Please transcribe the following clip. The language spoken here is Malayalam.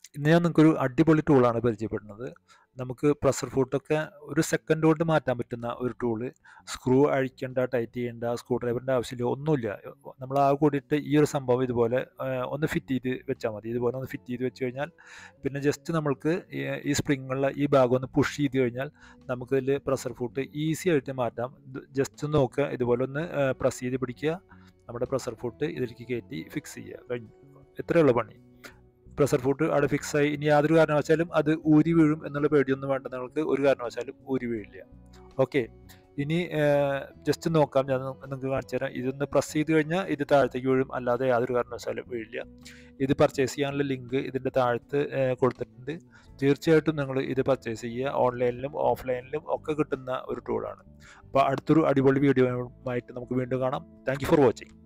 ഇന്ന് ഞാൻ നിങ്ങൾക്കൊരു അടിപൊളി ടൂളാണ് പരിചയപ്പെടുന്നത് നമുക്ക് പ്രഷർ ഫുട്ടൊക്കെ ഒരു സെക്കൻഡ് കൊണ്ട് മാറ്റാൻ പറ്റുന്ന ഒരു ടൂള് സ്ക്രൂ അഴിക്കേണ്ട ടൈറ്റ് ചെയ്യേണ്ട സ്ക്രൂ ഡ്രൈവറിൻ്റെ ആവശ്യമില്ല ഒന്നുമില്ല നമ്മൾ ആ കൂടിയിട്ട് ഈ ഒരു സംഭവം ഇതുപോലെ ആ, ഒന്ന് ഫിറ്റ് ചെയ്ത് വെച്ചാൽ മതി ഇതുപോലെ ഒന്ന് ഫിറ്റ് ചെയ്ത് വെച്ച് കഴിഞ്ഞാൽ പിന്നെ ജസ്റ്റ് നമ്മൾക്ക് ഈ ഈ സ്പ്രിങ്ങുള്ള ഈ ഭാഗം ഒന്ന് പുഷ് ചെയ്ത് കഴിഞ്ഞാൽ നമുക്ക് ഇതിൽ പ്രഷർ ഫുട്ട് ഈസി ആയിട്ട് മാറ്റാം ജസ്റ്റ് ഒന്ന് നോക്കുക ഇതുപോലെ ഒന്ന് പ്രസ് ചെയ്ത് പിടിക്കുക നമ്മുടെ പ്രഷർ ഫുട്ട് ഇതിലേക്ക് കയറ്റി ഫിക്സ് ചെയ്യുക കഴിഞ്ഞു ഇത്രയുള്ള പണി പ്രഷർ ഫുഡ് അവിടെ ഫിക്സ് ആയി ഇനി യാതൊരു കാരണവശാലും അത് ഊരി വീഴും എന്നുള്ള പേടിയൊന്നും വേണ്ട നിങ്ങൾക്ക് ഒരു കാരണവശാലും ഊരി വീഴില്ല ഓക്കെ ഇനി ജസ്റ്റ് നോക്കാം ഞാൻ നിങ്ങൾക്ക് കാണിച്ചു തരാം ഇതൊന്ന് പ്രസ് ചെയ്ത് കഴിഞ്ഞാൽ ഇത് താഴത്തേക്ക് വീഴും അല്ലാതെ യാതൊരു കാരണവശാലും വീഴില്ല ഇത് പർച്ചേസ് ചെയ്യാനുള്ള ലിങ്ക് ഇതിൻ്റെ താഴത്ത് ഏർ കൊടുത്തിട്ടുണ്ട് തീർച്ചയായിട്ടും നിങ്ങൾ ഇത് പർച്ചേസ് ചെയ്യുക ഓൺലൈനിലും ഓഫ്ലൈനിലും ഒക്കെ കിട്ടുന്ന ഒരു ടൂളാണ് അപ്പോൾ അടുത്തൊരു അടിപൊളി വീഡിയോയുമായിട്ട് നമുക്ക് വീണ്ടും കാണാം താങ്ക് യു ഫോർ വാച്ചിങ്